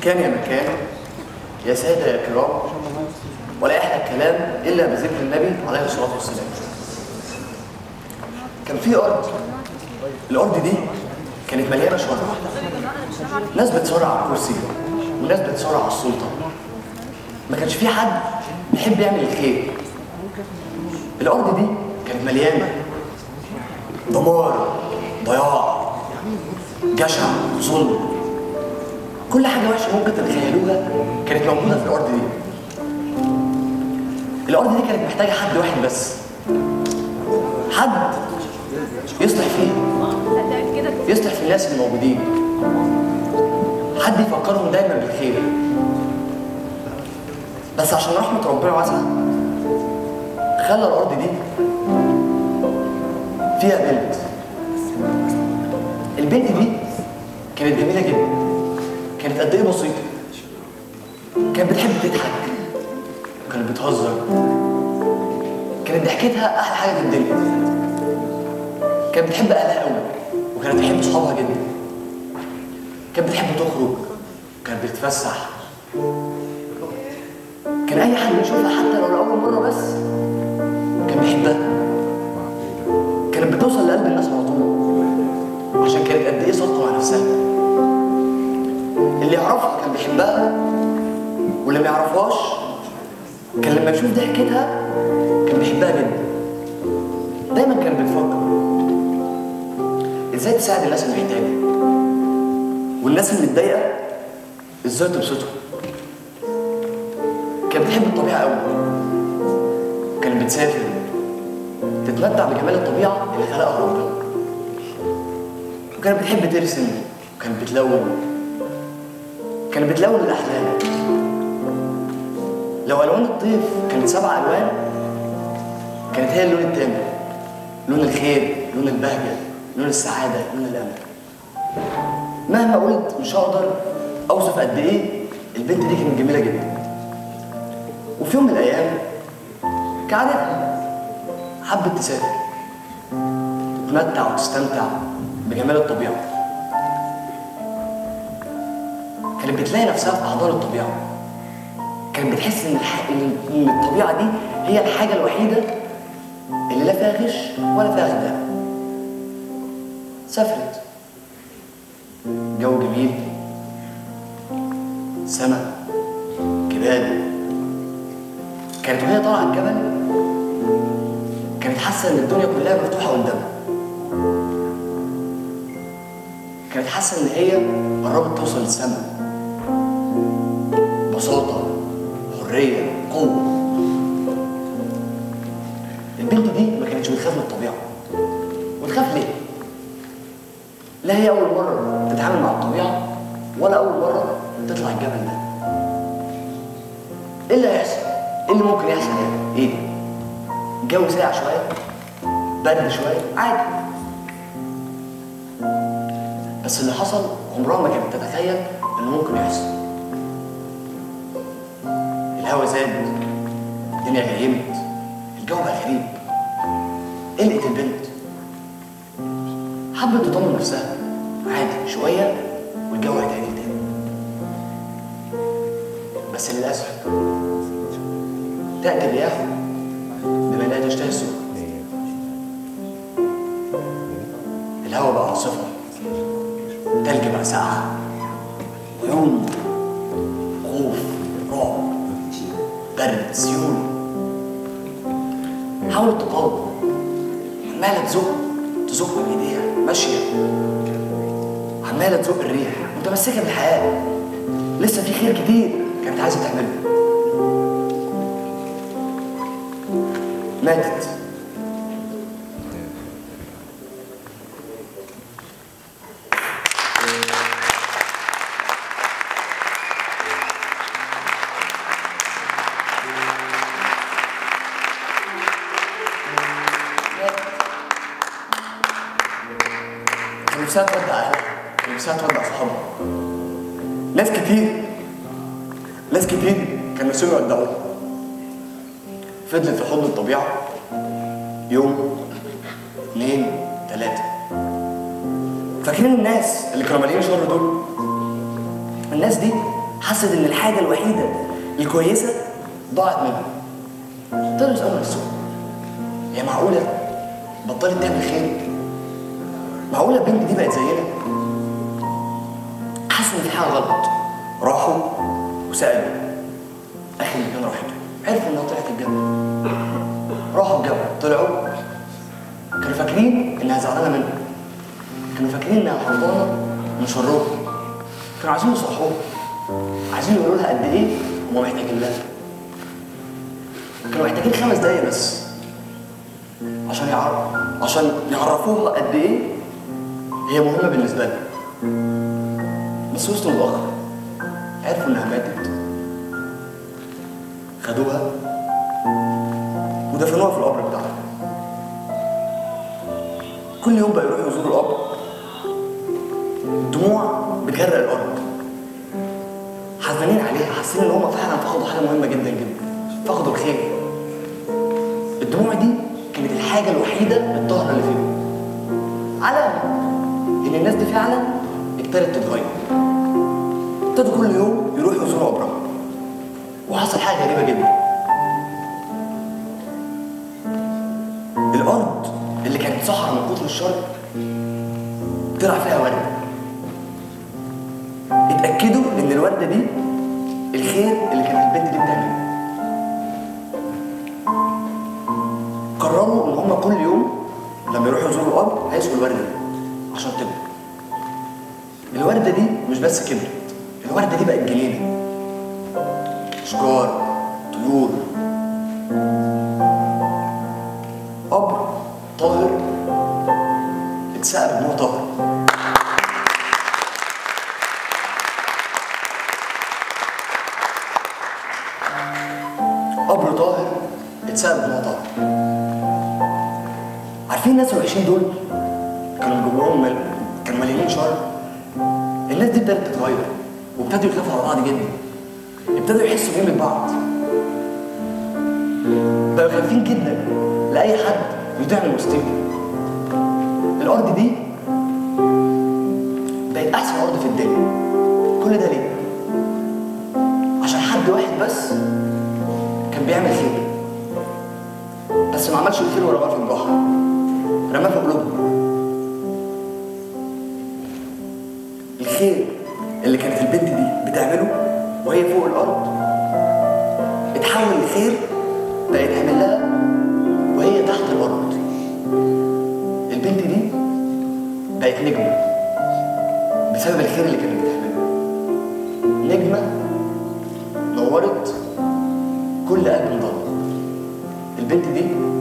كان يا مكان يا سادة يا كرام ولا يحلى الكلام إلا بذكر النبي عليه الصلاة والسلام كان في أرض الأرض دي كانت مليانة شر ناس بتصارع على الكرسي وناس بتصارع على السلطة ما كانش في حد بيحب يعمل الخير الأرض دي كانت مليانة دمار ضياع جشع ظلم كل حاجة وحشة ممكن تتخيلوها كانت موجودة في الأرض دي الأرض دي كانت محتاجة حد واحد بس حد يصلح فيها يصلح في الناس الموجودين حد يفكرهم دايما بالخير بس عشان رحمة ربنا واسعة خلى الأرض دي فيها بنت البنت دي كانت جميلة جدا كانت قد ايه بسيطة كانت بتحب تضحك كانت بتهزر كانت ضحكتها أحلى حاجة في الدنيا كانت بتحب أهلها قوي وكانت بتحب صحابها جدا كانت بتحب تخرج كانت بتتفسح كان أي حد يشوفها حتى لو لأول مرة بس كان بيحبها كانت بتوصل لقلب الناس على طول عشان كانت قد ايه صادقه مع نفسها اللي يعرفها كان بيحبها واللي ما يعرفهاش كان لما يشوف ضحكتها كان بيحبها جدا دايما كان بيفكر ازاي تساعد الناس المحتاجه والناس اللي متضايقه ازاي تبسطهم كانت بتحب الطبيعه قوي كانت بتسافر تتمتع بجمال الطبيعه اللي خلقها ربنا وكانت بتحب ترسم وكانت بتلون كانت بتلون الأحلام لو ألوان الطيف كانت سبع ألوان كانت هي اللون التامن لون الخير لون البهجة لون السعادة لون الأمل مهما قلت مش هقدر أوصف قد إيه البنت دي كانت جميلة جدا وفي يوم من الأيام كعادتها حبت تسافر تتمتع وتستمتع بجمال الطبيعة كانت بتلاقي نفسها في أحضان الطبيعة كانت بتحس إن, الح... إن الطبيعة دي هي الحاجة الوحيدة اللي لا فيها غش ولا فيها خداع سافرت جو جميل سماء جبال كانت وهي طالعة الجبل كانت حاسة إن الدنيا كلها مفتوحة قدامها كانت حاسه ان هي قربت توصل للسماء بساطه حريه قوه البنت دي ما كانتش بتخاف من الطبيعه وتخاف ليه لا هي اول مره تتعامل مع الطبيعه ولا اول مره تطلع الجبل ده ايه اللي هيحصل ايه اللي ممكن يحصل يعني ايه الجو ساقع شويه برد شويه عادي بس اللي حصل عمرها ما كانت تتخيل انه ممكن يحصل الهوا زاد الدنيا غيمت الجو بقى غريب قلقت البنت حبت تطمن نفسها عادي شوية والجو هيتعدل تاني بس للأسف تأتي الرياح بما لا تشتهي السفن الهوا بقى عاصفة تلج بقى ساقعة عيون خوف رعب برد سيول حاولت تقاوم عمالة تزق تزق بإيديها ماشية عمالة تزق الريح متمسكة بالحياة لسه في خير كتير كانت عايزة تعمله ماتت كان نفسها تودع اهلها كان نفسها تودع صحابها ناس كتير ناس كتير كان نفسهم يودعوها فضلت في حضن الطبيعة يوم اثنين ثلاثة فاكرين الناس اللي كانوا مالين شر دول الناس دي حست ان الحاجه الوحيده الكويسه ضاعت منها ابتدوا يسالوا نفسهم هي معقوله بطلت تعمل خير معقوله البنت دي بقت زينا حسوا ان في حاجه غلط راحوا وسالوا اخر المكان راحته عرفوا انها طلعت الجبل راحوا الجبل طلعوا كانوا فاكرين انها زعلانه منهم كانوا فاكرين انها غلطانه من شرهم كانوا عايزين يصحوها عايزين يقولوا لها قد ايه هم محتاجين لها كانوا محتاجين خمس دقايق بس عشان يعرف عشان يعرفوها قد ايه هي مهمه بالنسبه لها بس وصلوا متاخر عرفوا انها ماتت خدوها ودفنوها في القبر بتاعها كل يوم بقى يروحوا يزوروا القبر دموع بتغرق الارض حزنين عليها حاسين ان هم فعلا فقدوا حاجه مهمه جدا جدا فقدوا الخير الدموع دي كانت الحاجه الوحيده الطاهره اللي فيهم علامه ان الناس دي فعلا ابتدت تتغير ابتدوا كل يوم يروحوا يزوروا قبرها وحصل حاجه غريبه جدا الارض اللي كانت صحراء من كتر الشر طلع فيها ورده اتاكدوا ان الورده دي الخير اللي كانت البنت دي بتعمله قرروا ان هم كل يوم لما يروحوا يزوروا القبر هيسقوا الورده دي عشان تكبر الورده دي مش بس كبرت الورده دي بقت جنينه اشجار طيور قبر طاهر اتسقى بدموع طاهر قبر طاهر اتسقى بدموع طاهر عارفين الناس الوحشين دول كانوا جواهم مل... كانوا مليانين شر الناس دي ابتدت تتغير وابتدوا يخافوا على بعض جدا ابتدوا يحسوا بقيمة بعض بقوا خايفين جدا لأي حد يضيع من وسطهم الأرض دي بقت أحسن أرض في الدنيا كل ده ليه؟ عشان حد واحد بس كان بيعمل خير بس ما عملش الخير ورماه في البحر رماه في قلوبهم الخير اللي كانت البنت دي بتعمله وهي فوق الارض اتحول لخير بقى يتعمل لها وهي تحت الارض البنت دي بقت نجمه بسبب الخير اللي كانت بتعمله نجمه نورت كل قلب مضلم البنت دي